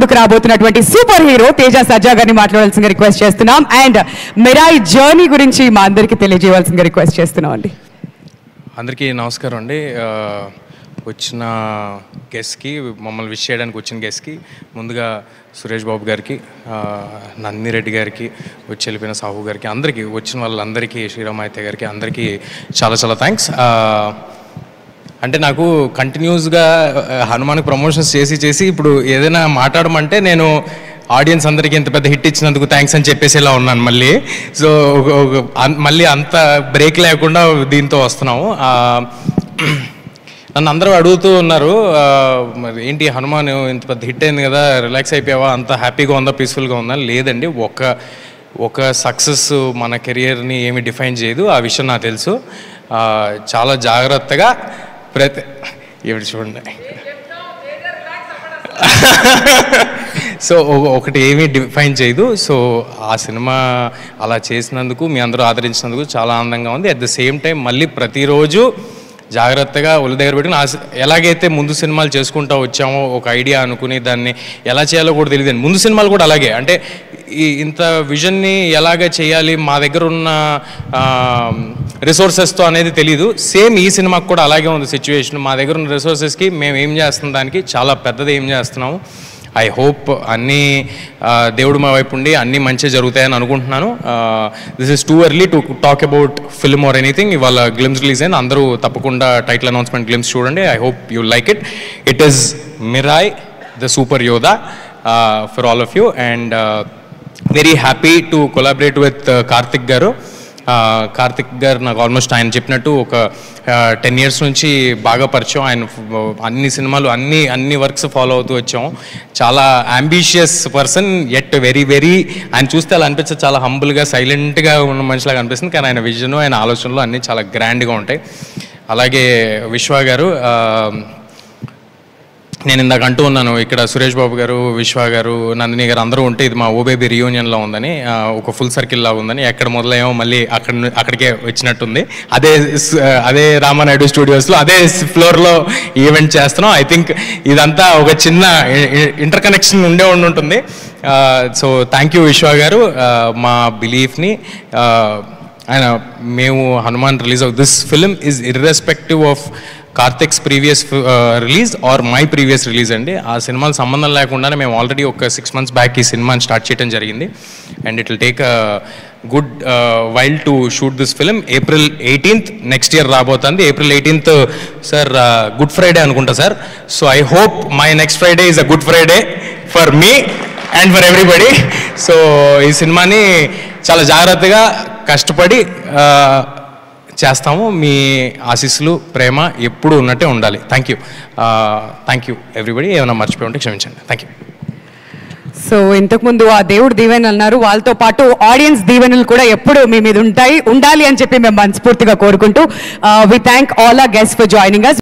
ముందుకు రాబోతున్నటువంటి super hero Teja సజ్జా గారిని మాట్లాడాల్సిందిగా రిక్వెస్ట్ చేస్తున్నాం అండ్ మిరాయి జర్నీ గురించి మా అందరికీ తెలియజేయవలసిందిగా రిక్వెస్ట్ చేస్తున్నాం అండి అందరికీ నమస్కారం అండి ఆ, వచ్చిన గెస్ట్కి మమ్మల్ని విష్ చేయడానికి వచ్చిన గెస్ట్కి ముందుగా సురేష్ బాబు గారికి ఆ, నందిని రెడ్డి గారికి వచ్చి వెళ్ళిపోయిన సాహు గారికి అందరికీ వచ్చిన వాళ్ళందరికీ శ్రీరామాయిత్య గారికి అందరికీ చాలా చాలా థ్యాంక్స్ అంటే నాకు కంటిన్యూస్గా హనుమాన్కి ప్రమోషన్స్ చేసి చేసి ఇప్పుడు ఏదైనా మాట్లాడమంటే నేను ఆడియన్స్ అందరికీ ఇంత పెద్ద హిట్ ఇచ్చినందుకు థ్యాంక్స్ అని చెప్పేసేలా ఉన్నాను మళ్ళీ సో ఒక- ఒక- అన్- మళ్ళీ అంత బ్రేక్ లేకుండా దీంతో వస్తున్నాము ఆ, నన్ను అందరూ అడుగుతూ ఉన్నారు ఆ, మరి ఏంటి హనుమాన్ ఇంత పెద్ద హిట్ అయింది కదా రిలాక్స్ అయిపోయావా అంత హ్యాపీగా ఉందా పీస్ఫుల్గా ఉందా లేదండి ఒక ఒక సక్సెస్ మన కెరియర్ని ఏమి డిఫైన్ చేయదు ఆ విషయం నాకు తెలుసు ఆ, చాలా జాగ్రత్తగా ప్రతి ఇవి చూడండి సో ఒక- ఒకటి ఏమీ డిఫైన్ చేయదు సో ఆ సినిమా అలా చేసినందుకు మీ అందరూ ఆదరించినందుకు చాలా ఆనందంగా ఉంది అట్ ద సేమ్ టైం మళ్ళీ ప్రతిరోజు జాగ్రత్తగా ఒళ్ళు దగ్గర పెట్టుకుని ఆ సి- ఎలాగైతే ముందు సినిమాలు చేసుకుంటూ వచ్చామో ఒక ఐడియా అనుకుని దాన్ని ఎలా చేయాలో కూడా తెలియదు ముందు సినిమాలు కూడా అలాగే అంటే ఈ ఇంత విజన్ని ఎలాగ చేయాలి మా దగ్గర ఉన్న రిసోర్సెస్తో అనేది తెలియదు సేమ్ ఈ సినిమాకి కూడా అలాగే ఉంది సిచ్యువేషన్ మా దగ్గర ఉన్న రిసోర్సెస్కి మేము ఏం చేస్తున్న దానికి చాలా పెద్దది ఏం చేస్తున్నాము ఐ హోప్ అన్నీ ఆ, దేవుడు మా వైపు ఉండి అన్నీ మంచిగా జరుగుతాయని అనుకుంటున్నాను this is too early to talk about film or anything ఇవాళ గ్లిమ్స్ రిలీజ్ అయింది అందరూ తప్పకుండా టైటిల్ అనౌన్స్మెంట్ గ్లిమ్స్ చూడండి I hope you like it it is Mirai the super Yodha for all of you and very happy to collaborate with Karthik గారు ఆ, కార్తిక్ గారు నాకు almost ఆయన చెప్పినట్టు ఒక టెన్ ఇయర్స్ నుంచి బాగా పరిచయం ఆయన ఫ్- అన్ని సినిమాలు అన్ని అన్ని వర్క్స్ ఫాలో అవుతూ వచ్చాం చాలా ambitious person at very very ఆయన చూస్తే అలా అనిపించదు చాలా హంబుల్గా సైలెంట్గా ఉన్న మనిషిలాగా అనిపిస్తుంది కానీ ఆయన విజన్ ఆయన ఆలోచనలు అన్నీ చాలా గ్రాండ్గా ఉంటాయి అలాగే విశ్వ గారు ఆ, నేను ఇందాక అంటూ ఉన్నాను ఇక్కడ సురేష్ బాబు గారు విశ్వ గారు నందిని గారు అందరూ ఉంటే ఇది మా ఓబేబీ రియూనియన్లో ఉందని ఆ, ఒక ఫుల్ సర్కిల్ లాగా ఉందని ఎక్కడ మొదలయ్యామో మళ్ళీ అక్కడ ను- అక్కడికే వచ్చినట్టుంది అదే స్- అదే రామానాయుడు స్టూడియోస్లో అదే ఫ్లోర్లో ఈవెంట్ చేస్తున్నాం ఐ థింక్ ఇదంతా ఒక చిన్న ఇంటర్ కనెక్షన్ ఉండే ఉండి ఉంటుంది సో థ్యాంక్ యూ విశ్వ గారు ఆ, మా బిలీఫ్ని ఆయన మేము Hanuman release of this film is irrespective of Karthik's previous release or my previous release అండి ఆ సినిమాలు సంబంధం లేకుండానే మేము ఆల్రెడీ ఒక సిక్స్ మంత్స్ బ్యాక్ ఈ సినిమాని స్టార్ట్ చేయడం జరిగింది and it will take a good while to shoot this film April eighteenth next year రాబోతుంది April eighteenth sir Good Friday అనుకుంటా sir so I hope my next Friday is a good Friday for me and for everybody so ఈ సినిమాని చాలా జాగ్రత్తగా కష్టపడి ఆ, చేస్తాము మీ ఆశీస్సులు ప్రేమ ఎప్పుడు ఉన్నట్టే ఉండాలి thank you thank you everybody ఏమైనా మర్చిపోయి ఉంటే క్షమించండి థ్యాంక్ యూ సో ఇంతకుముందు ఆ దేవుడు దీవెనలు అన్నారు వాళ్ళతో పాటు ఆడియన్స్ దీవెనలు కూడా ఎప్పుడు మీ మీద ఉంటాయి ఉండాలి అని చెప్పి మేము మనస్ఫూర్తిగా కోరుకుంటూ we thank all our guest for joining us